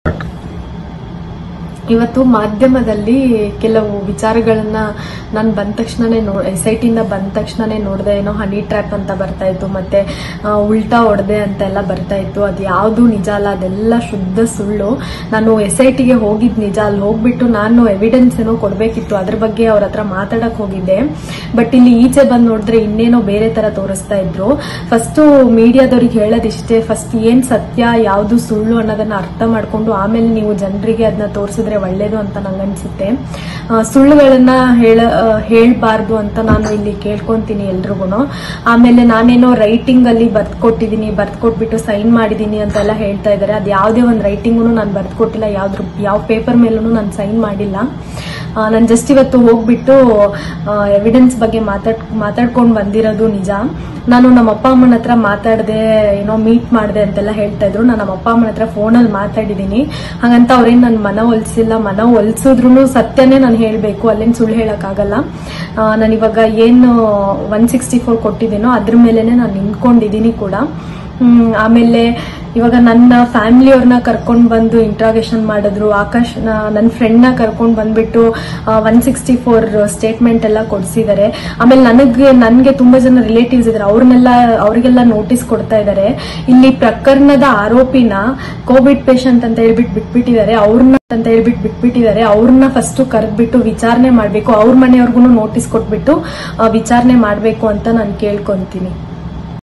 ಇವತ್ತು ಮಾಧ್ಯಮದಲ್ಲಿ ಕೆಲವು ವಿಚಾರಗಳನ್ನ ನಾನು ಬಂದ ತಕ್ಷಣನೇ ನೋ ಎಸ್ ಐ ಟಿಯಿಂದ ಬಂದ ತಕ್ಷಣನೇ ನೋಡಿದೆ ಏನೋ ಹನಿ ಟ್ರ್ಯಾಪ್ ಅಂತ ಬರ್ತಾ ಇತ್ತು ಮತ್ತೆ ಆ, ಉಲ್ಟಾ ಹೊಡೆದೆ ಅಂತ ಎಲ್ಲ ಬರ್ತಾ ಇತ್ತು ಅದು ಯಾವುದು ನಿಜ ಅಲ್ಲ ಅದೆಲ್ಲ ಶುದ್ಧ ಸುಳ್ಳು ನಾನು ಎಸ್ ಐ ಟಿಗೆ ಹೋಗಿದ್ ನಿಜ ಅಲ್ಲಿ ಹೋಗ್ಬಿಟ್ಟು ನಾನು ಎವಿಡೆನ್ಸ್ ಏನೋ ಕೊಡ್ಬೇಕಿತ್ತು ಅದ್ರ ಬಗ್ಗೆ ಅವ್ರ ಹತ್ರ ಮಾತಾಡಕ್ ಹೋಗಿದ್ದೆ ಬಟ್ ಇಲ್ಲಿ ಈಚೆ ಬಂದು ನೋಡಿದ್ರೆ ಇನ್ನೇನೋ ಬೇರೆ ತರ ತೋರಿಸ್ತಾ ಇದ್ರು ಫಸ್ಟ್ ಮೀಡಿಯಾದವ್ರಿಗೆ ಹೇಳೋದಿಷ್ಟೇ ಫಸ್ಟ್ ಏನ್ ಸತ್ಯ ಯಾವುದು ಸುಳ್ಳು ಅನ್ನೋದನ್ನ ಅರ್ಥ ಮಾಡ್ಕೊಂಡು ಆಮೇಲೆ ನೀವು ಜನರಿಗೆ ಅದನ್ನ ತೋರಿಸಿದ್ರೆ ಒಳ್ಳೇದು ಅಂತ ನಂಗನ್ಸುತ್ತೆ ಆ, ಸುಳ್ಳುಗಳನ್ನ ಹೇಳ ಹೇಳ್ಬಾರ್ದು ಅಂತ ನಾನು ಇಲ್ಲಿ ಕೇಳ್ಕೊಂತೀನಿ ಎಲ್ರಿಗೂ ಆಮೇಲೆ ನಾನೇನೋ ರೈಟಿಂಗ್ ಅಲ್ಲಿ ಬರ್ದ್ ಕೊಟ್ಟಿದ್ದೀನಿ ಬರ್ದ್ ಕೊಟ್ಬಿಟ್ಟು ಸೈನ್ ಮಾಡಿದೀನಿ ಅಂತೆಲ್ಲ ಹೇಳ್ತಾ ಇದ್ದಾರೆ ಅದು ಯಾವುದೇ ಒಂದು ರೈಟಿಂಗು ನಾನು ಬರ್ದ್ ಕೊಟ್ಟಿಲ್ಲ ಯಾವ್ದ್ರ ಯಾವ ಪೇಪರ್ ಮೇಲೂ ನಾನು ಸೈನ್ ಮಾಡಿಲ್ಲ ನಾನು ಜಸ್ಟ್ ಇವತ್ತು ಹೋಗ್ಬಿಟ್ಟು ಎವಿಡೆನ್ಸ್ ಬಗ್ಗೆ ಮಾತಾಡ್ ಮಾತಾಡ್ಕೊಂಡು ಬಂದಿರೋದು ನಿಜ ನಾನು ನಮ್ಮ ಅಪ್ಪ ಅಮ್ಮನ ಹತ್ರ ಮಾತಾಡದೆ ಏನೋ ಮೀಟ್ ಮಾಡಿದೆ ಅಂತೆಲ್ಲ ಹೇಳ್ತಾ ಇದ್ರು ನಾನು ನಮ್ಮ ಅಪ್ಪ ಅಮ್ಮನ ಹತ್ರ ಫೋನಲ್ಲಿ ಮಾತಾಡಿದೀನಿ ಹಾಗಂತ ಅವ್ರೇನ್ ನನ್ನ ಮನ ಒಲಿಸಿಲ್ಲ ಮನ ಒಲಿಸಿದ್ರು ಸತ್ಯನೇ ನಾನು ಹೇಳಬೇಕು ಅಲ್ಲೇನು ಸುಳ್ಳು ಹೇಳಕ್ಕಾಗಲ್ಲ ನಾನು ಇವಾಗ ಏನು ಒನ್ ಸಿಕ್ಸ್ಟಿ ಫೋರ್ ಕೊಟ್ಟಿದ್ದೀನೋ ಅದ್ರ ಮೇಲೆನೆ ನಾನು ನಿಂತ್ಕೊಂಡಿದ್ದೀನಿ ಕೂಡ ಹ್ಮ್, ಆಮೇಲೆ ಇವಾಗ ನನ್ನ ಫ್ಯಾಮಿಲಿಯವ್ರನ್ನ ಕರ್ಕೊಂಡ್ ಬಂದು ಇಂಟ್ರಾಗೇಷನ್ ಮಾಡಿದ್ರು ಆಕಾಶ್ ನನ್ನ ಫ್ರೆಂಡ್ ನ ಕರ್ಕೊಂಡ್ ಬಂದ್ಬಿಟ್ಟು ಒನ್ ಸಿಕ್ಸ್ಟಿ ಫೋರ್ ಸ್ಟೇಟ್ಮೆಂಟ್ ಎಲ್ಲ ಕೊಡ್ಸಿದ್ದಾರೆ ಆಮೇಲೆ ನನಗೆ ನನ್ಗೆ ತುಂಬಾ ಜನ ರಿಲೇಟಿವ್ಸ್ ಇದಾರೆ ಅವ್ರನ್ನೆಲ್ಲ ಅವ್ರಿಗೆಲ್ಲ ನೋಟಿಸ್ ಕೊಡ್ತಾ ಇದ್ದಾರೆ ಇಲ್ಲಿ ಪ್ರಕರಣದ ಆರೋಪಿನ ಕೋವಿಡ್ ಪೇಷಂಟ್ ಅಂತ ಹೇಳ್ಬಿಟ್ಟು ಬಿಟ್ಬಿಟ್ಟಿದ್ದಾರೆ ಅವ್ರನ್ನ ಅಂತ ಹೇಳ್ಬಿಟ್ಟು ಬಿಟ್ಬಿಟ್ಟಿದ್ದಾರೆ ಅವ್ರನ್ನ ಫಸ್ಟ್ ಕರೆದ್ಬಿಟ್ಟು ವಿಚಾರಣೆ ಮಾಡ್ಬೇಕು ಅವ್ರ ಮನೆಯವ್ರಿಗೂ ನೋಟಿಸ್ ಕೊಟ್ಬಿಟ್ಟು ಆ, ವಿಚಾರಣೆ ಮಾಡ್ಬೇಕು ಅಂತ ನಾನು ಕೇಳ್ಕೊಂತೀನಿ